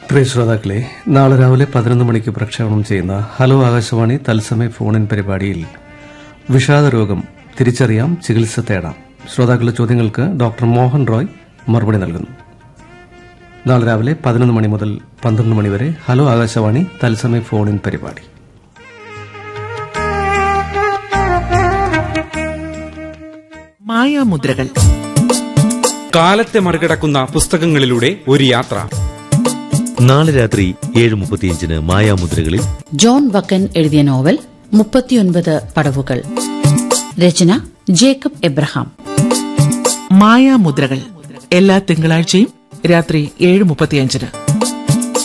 പ്രിയ ശ്രോതാക്കളെ നാളെ രാവിലെ പതിനൊന്ന് മണിക്ക് പ്രക്ഷേപണം ചെയ്യുന്ന ഹലോ ആകാശവാണി തത്സമയ ഫോണിൻ പരിപാടിയിൽ വിഷാദ രോഗം തിരിച്ചറിയാം ചികിത്സ തേടാം ശ്രോതാക്കളുടെ ചോദ്യങ്ങൾക്ക് ഡോക്ടർ മോഹൻ റോയ് മറുപടി നൽകുന്നു നാളെ രാവിലെ പതിനൊന്ന് മണി മുതൽ പന്ത്രണ്ട് മണി വരെ ഹലോ ആകാശവാണി തത്സമയ ഫോണിൻ പരിപാടി മായാമുദ്രകൾ കാലത്തെ മറികടക്കുന്ന പുസ്തകങ്ങളിലൂടെ ഒരു യാത്ര നാളെ രാത്രി ഏഴ് മുപ്പത്തിയഞ്ചിന് മായാമുദ്രകളിൽ ജോൺ ബക്കൻ എഴുതിയ നോവൽ മുപ്പത്തിയൊൻപത് പടവുകൾ രചന ജേക്കബ് എബ്രഹാം മായാമുദ്രകൾ എല്ലാ തിങ്കളാഴ്ചയും രാത്രി ഏഴ് മുപ്പത്തിയഞ്ചിന്